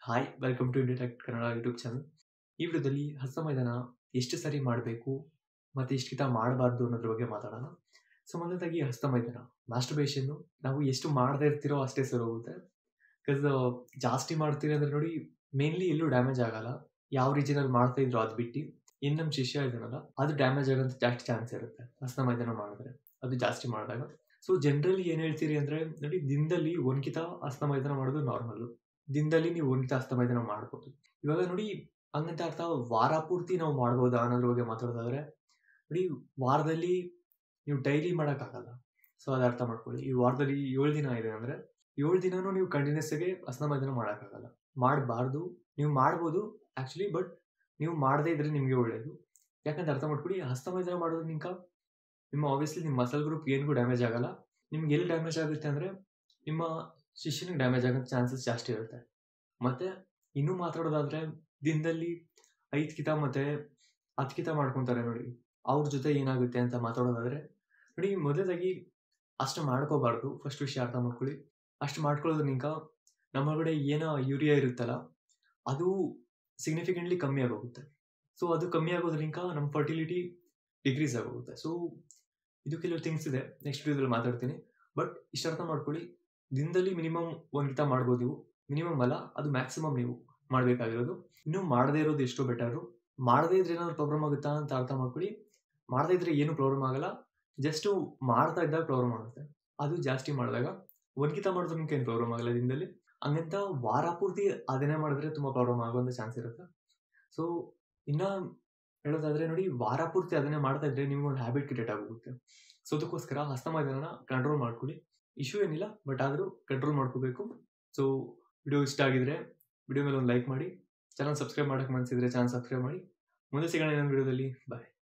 hi welcome to ಇಂಡಿಟೆಕ್ಟ್ Kannada YouTube channel ಈ ವಿಡಿಯೋದಲ್ಲಿ ಹಸ್ತ ಮೈದಾನ ಎಷ್ಟು ಸರಿ ಮಾಡಬೇಕು ಮತ್ತು ಎಷ್ಟು ಕಿತ ಮಾಡಬಾರ್ದು ಅನ್ನೋದ್ರ ಬಗ್ಗೆ ಮಾತಾಡೋಣ ಸೊ ಮೊದಲದಾಗಿ ಹಸ್ತ ಮೈದಾನ ಮಾಸ್ಟರ್ಬೇಷನ್ನು ನಾವು ಎಷ್ಟು ಮಾಡದೇ ಇರ್ತೀರೋ ಅಷ್ಟೇ ಸರಿ ಹೋಗುತ್ತೆ ಬಿಕಾಸ್ ಜಾಸ್ತಿ ಮಾಡ್ತೀರಿ ಅಂದರೆ ನೋಡಿ ಮೇನ್ಲಿ ಎಲ್ಲೂ ಡ್ಯಾಮೇಜ್ ಆಗಲ್ಲ ಯಾವ ರೀತಿಯಲ್ಲಿ ಮಾಡ್ತಾ ಇದ್ರು ಅದು ಬಿಟ್ಟು ಇನ್ನು ನಮ್ಮ ಶಿಷ್ಯ ಇದನ್ನಲ್ಲ ಅದು ಡ್ಯಾಮೇಜ್ ಆಗೋಂಥ ಜಾಸ್ತಿ ಚಾನ್ಸ್ ಇರುತ್ತೆ ಹಸ್ತ ಮೈದಾನ ಮಾಡಿದ್ರೆ ಅದು ಜಾಸ್ತಿ ಮಾಡಿದಾಗ ಸೊ ಜನರಲಿ ಏನು ಹೇಳ್ತೀರಿ ಅಂದರೆ ನೋಡಿ ದಿನದಲ್ಲಿ ಒಂದ್ಕಿತ ಹಸ್ತ ಮೈದಾನ ಮಾಡೋದು ನಾರ್ಮಲ್ಲು ದಿನದಲ್ಲಿ ನೀವು ಒಂದ್ಕಿತ ಹಸ್ತ ಮೈದಾನ ಮಾಡ್ಬೋದು ಇವಾಗ ನೋಡಿ ಹಂಗಂತ ಅರ್ಥ ವಾರ ಪೂರ್ತಿ ನಾವು ಮಾಡ್ಬೋದಾ ಅನ್ನೋದ್ರ ಬಗ್ಗೆ ಮಾತಾಡೋದಾದ್ರೆ ನೋಡಿ ವಾರದಲ್ಲಿ ನೀವು ಡೈಲಿ ಮಾಡೋಕ್ಕಾಗಲ್ಲ ಸೊ ಅದು ಅರ್ಥ ಮಾಡ್ಕೊಳ್ಳಿ ಈ ವಾರದಲ್ಲಿ ಏಳು ದಿನ ಇದೆ ಅಂದರೆ ಏಳು ದಿನನೂ ನೀವು ಕಂಟಿನ್ಯೂಸ್ ಆಗಿ ಹಸ್ತ ಮೈದಾನ ಮಾಡೋಕ್ಕಾಗಲ್ಲ ಮಾಡಬಾರ್ದು ನೀವು ಮಾಡ್ಬೋದು ಆ್ಯಕ್ಚುಲಿ ಬಟ್ ನೀವು ಮಾಡದೇ ಇದ್ರೆ ನಿಮಗೆ ಒಳ್ಳೆಯದು ಯಾಕಂತ ಅರ್ಥ ಮಾಡ್ಕೊಳ್ಳಿ ಹಸ್ತ ಮೈದಾನ ಮಾಡೋದ್ರಿಂದ ನಿಮ್ಮ ಆಬ್ವಿಯಸ್ಲಿ ನಿಮ್ಮ ಮಸಲ್ ಗ್ರೂಪ್ ಏನಿಗೂ ಡ್ಯಾಮೇಜ್ ಆಗಲ್ಲ ನಿಮ್ಗೆ ಎಲ್ಲಿ ಡ್ಯಾಮೇಜ್ ಆಗುತ್ತೆ ಅಂದರೆ ನಿಮ್ಮ ಶಿಷ್ಯನಿಗೆ ಡ್ಯಾಮೇಜ್ ಆಗೋ ಚಾನ್ಸಸ್ ಜಾಸ್ತಿ ಇರುತ್ತೆ ಮತ್ತು ಇನ್ನೂ ಮಾತಾಡೋದಾದರೆ ದಿನದಲ್ಲಿ ಐದು ಕಿತ ಮತ್ತು ಹತ್ತು ಕಿತ ಮಾಡ್ಕೊತಾರೆ ನೋಡಿ ಅವ್ರ ಜೊತೆ ಏನಾಗುತ್ತೆ ಅಂತ ಮಾತಾಡೋದಾದರೆ ನೋಡಿ ಮೊದಲದಾಗಿ ಅಷ್ಟು ಮಾಡ್ಕೋಬಾರ್ದು ಫಸ್ಟ್ ವಿಷಯ ಅರ್ಥ ಮಾಡ್ಕೊಳ್ಳಿ ಅಷ್ಟು ಮಾಡ್ಕೊಳ್ಳೋದ್ರಿಂದ ನಮ್ಮೊಳಗಡೆ ಏನೋ ಯೂರಿಯಾ ಇರುತ್ತಲ್ಲ ಅದು ಸಿಗ್ನಿಫಿಕೆಂಟ್ಲಿ ಕಮ್ಮಿ ಆಗೋಗುತ್ತೆ ಸೊ ಅದು ಕಮ್ಮಿ ಆಗೋದ್ರಿಂದ ನಮ್ಮ ಫರ್ಟಿಲಿಟಿ ಡಿಕ್ರೀಸ್ ಆಗೋಗುತ್ತೆ ಸೊ ಇದು ಕೆಲವು ಥಿಂಗ್ಸ್ ಇದೆ ನೆಕ್ಸ್ಟ್ ವಿಡಿಯೋದಲ್ಲಿ ಮಾತಾಡ್ತೀನಿ ಬಟ್ ಇಷ್ಟು ಅರ್ಥ ಮಾಡ್ಕೊಳ್ಳಿ ದಿನದಲ್ಲಿ ಮಿನಿಮಮ್ ಒಂದು ಗಿತ ಮಾಡ್ಬೋದು ನೀವು ಮಿನಿಮಮ್ ಅಲ್ಲ ಅದು ಮ್ಯಾಕ್ಸಿಮಮ್ ನೀವು ಮಾಡಬೇಕಾಗಿರೋದು ಇನ್ನು ಮಾಡದೇ ಇರೋದು ಎಷ್ಟೋ ಬೆಟರು ಮಾಡದೇ ಇದ್ರೆ ಏನಾದ್ರು ಪ್ರಾಬ್ಲಮ್ ಆಗುತ್ತಾ ಅಂತ ಅರ್ಥ ಮಾಡ್ಕೊಳ್ಳಿ ಮಾಡದೇ ಇದ್ರೆ ಏನು ಪ್ರಾಬ್ಲಮ್ ಆಗಲ್ಲ ಜಸ್ಟು ಮಾಡ್ತಾ ಇದ್ದಾಗ ಪ್ರಾಬ್ಲಮ್ ಆಗುತ್ತೆ ಅದು ಜಾಸ್ತಿ ಮಾಡಿದಾಗ ಒಂದ್ಕಿತ ಮಾಡಿದ್ರೆ ನಿಮ್ಗೆ ಏನು ಪ್ರಾಬ್ಲಮ್ ಆಗಲ್ಲ ದಿನದಲ್ಲಿ ಹಂಗಂತ ವಾರ ಪೂರ್ತಿ ಅದನ್ನೇ ಮಾಡಿದ್ರೆ ತುಂಬ ಪ್ರಾಬ್ಲಮ್ ಆಗುವಂಥ ಚಾನ್ಸ್ ಇರುತ್ತೆ ಸೊ ಇನ್ನು ಹೇಳೋದಾದ್ರೆ ನೋಡಿ ವಾರ ಪೂರ್ತಿ ಅದನ್ನೇ ಮಾಡ್ತಾ ಇದ್ರೆ ನಿಮ್ಗೆ ಒಂದು ಹ್ಯಾಬಿಟ್ ಕ್ರಿಯೇಟ್ ಆಗೋಗುತ್ತೆ ಸೊ ಅದಕ್ಕೋಸ್ಕರ ಹಸ್ತ ಮೈದಾನ ಕಂಟ್ರೋಲ್ ಮಾಡ್ಕೊಳ್ಳಿ ಇಶ್ಯೂ ಏನಿಲ್ಲ ಬಟ್ ಆದರೂ ಕಂಟ್ರೋಲ್ ಮಾಡ್ಕೋಬೇಕು ಸೊ ವಿಡಿಯೋ ಇಷ್ಟ ಆಗಿದ್ರೆ ವಿಡಿಯೋ ಮೇಲೆ ಒಂದು ಲೈಕ್ ಮಾಡಿ ಚಾನಲ್ ಸಬ್ಸ್ಕ್ರೈಬ್ ಮಾಡೋಕ್ಕೆ ಮನಸ್ಸಿದ್ರೆ ಚಾನಲ್ ಸಬ್ಸ್ಕ್ರೈಬ್ ಮಾಡಿ ಮುಂದೆ ಸಿಗೋಣ ಇನ್ನೊಂದು ವಿಡಿಯೋದಲ್ಲಿ ಬಾಯ್